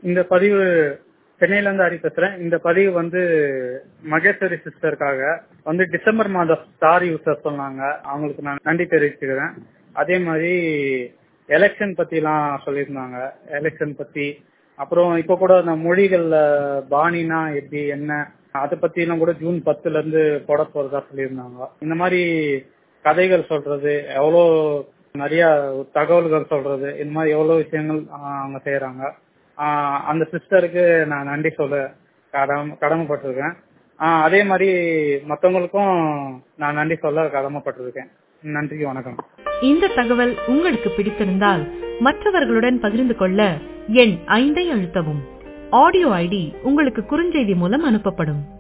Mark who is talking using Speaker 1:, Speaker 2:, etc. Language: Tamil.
Speaker 1: இந்த பதிவு சென்னையில இருந்து ஹரி பேசுறேன் இந்த பதிவு வந்து மகேஸ்வரி சிஸ்டருக்காக வந்து டிசம்பர் மாதம் ஸ்டார் யூசர் சொன்னாங்க அவங்களுக்கு நான் நன்றி தெரிவிச்சுக்கிறேன் அதே மாதிரி எலெக்ஷன் பத்திலாம் சொல்லியிருந்தாங்க எலெக்ஷன் பத்தி அப்புறம் இப்ப கூட அந்த மொழிகள்ல பாணினா எப்படி என்ன அதை பத்தி எல்லாம் கூட ஜூன் பத்துல இருந்து போட போறதா சொல்லியிருந்தாங்க இந்த மாதிரி கதைகள் சொல்றது எவ்வளோ நிறைய தகவல்கள் சொல்றது இந்த மாதிரி எவ்வளவு விஷயங்கள் ஆஹ் அவங்க செய்யறாங்க ஆஹ் அந்த சிஸ்டருக்கு நான் நன்றி சொல்ல கடமை கடமைப்பட்டிருக்கேன் ஆஹ் அதே மாதிரி மத்தவங்களுக்கும் நான் நன்றி சொல்ல கடமைப்பட்டிருக்கேன் நன்றி வணக்கம்
Speaker 2: இந்த தகவல் உங்களுக்கு பிடித்திருந்தால் மற்றவர்களுடன் பகிர்ந்து கொள்ள எண் ஐந்தை அழுத்தவும் ஆடியோ ஐடி உங்களுக்கு குறுஞ்செய்தி மூலம் அனுப்பப்படும்